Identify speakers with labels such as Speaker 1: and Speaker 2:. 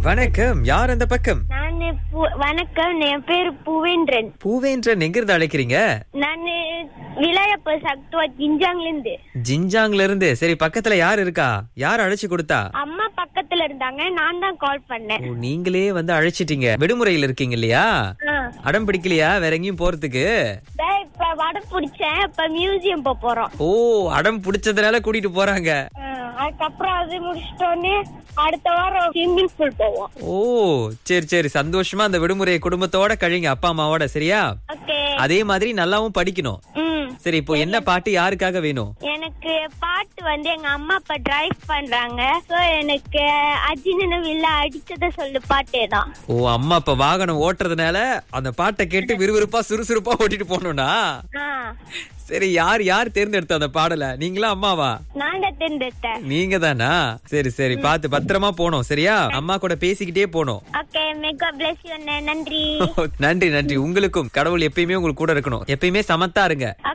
Speaker 1: வணக்கம் யார் அந்த பக்கம்
Speaker 2: நானு பு- வணக்கம் என் பேரு புவேந்திரன்
Speaker 1: பூவேன்றன் எங்க இருந்து அழைக்கிறீங்க
Speaker 2: நானு விளையாப்ப சக்துவா ஜிஞ்சாங்ல இருந்து
Speaker 1: ஜிஞ்சாங்ல இருந்து சரி பக்கத்துல யார் இருக்கா யார் அழைச்சு கொடுத்தா
Speaker 2: அம்மா பக்கத்துல இருந்தாங்க நான் தான் கால் பண்ணேன்
Speaker 1: ஓ, நீங்களே வந்து அழைச்சிட்டீங்க விடுமுறையில் இருக்கீங்க இல்லையா
Speaker 2: ஆ.
Speaker 1: அடம் பிடிக்கலையா வேற எங்கேயும் போறதுக்கு
Speaker 2: இதோ இப்ப வடம் பிடிச்சேன் இப்ப மியூசியம் போக போறோம்
Speaker 1: ஓ அடம் பிடிச்சதுனால கூட்டிட்டு போறாங்க
Speaker 2: ஆ, அதுக்கப்புறம் அது முடிச்சிட்டோன்னே அடுத்த வாரம் ஸ்விம்மிங் பூல் போவோம்
Speaker 1: ஓ சரி சரி சந்தோஷமா அந்த விடுமுறையை குடும்பத்தோட கழிங்க அப்பா அம்மாவோட சரியா
Speaker 2: ஓகே
Speaker 1: அதே மாதிரி நல்லாவும் படிக்கணும்
Speaker 2: ம்
Speaker 1: சரி இப்போ என்ன பாட்டு யாருக்காக வேணும்
Speaker 2: எனக்கு பாட்டு வந்து எங்க அம்மா அப்பா டிரைவ் பண்றாங்க சோ எனக்கு அஜினு வில்ல அடிச்சத சொல்லு பாட்டே தான்
Speaker 1: ஓ அம்மா அப்ப வாகனம் ஓட்டுறதுனால அந்த பாட்டை கேட்டு விறுவிறுப்பா சுறுசுறுப்பா ஓட்டிட்டு போகணும்னா
Speaker 2: ஆ
Speaker 1: சரி யார் யார் தேர்ந்தெடுத்த அந்த பாடல நீங்களா அம்மாவா
Speaker 2: நான் தான் தேர்ந்தெடுத்தேன்
Speaker 1: நீங்க தானா சரி சரி பார்த்து பத்திரமா போனோம் சரியா அம்மா கூட பேசிக்கிட்டே போனோம்
Speaker 2: ஓகே மெகா பிளஸ் யூ நன்றி
Speaker 1: நன்றி நன்றி உங்களுக்கும் கடவுள் எப்பயுமே உங்களுக்கு கூட இருக்கணும் எப்பயுமே சமத்தா இருங்க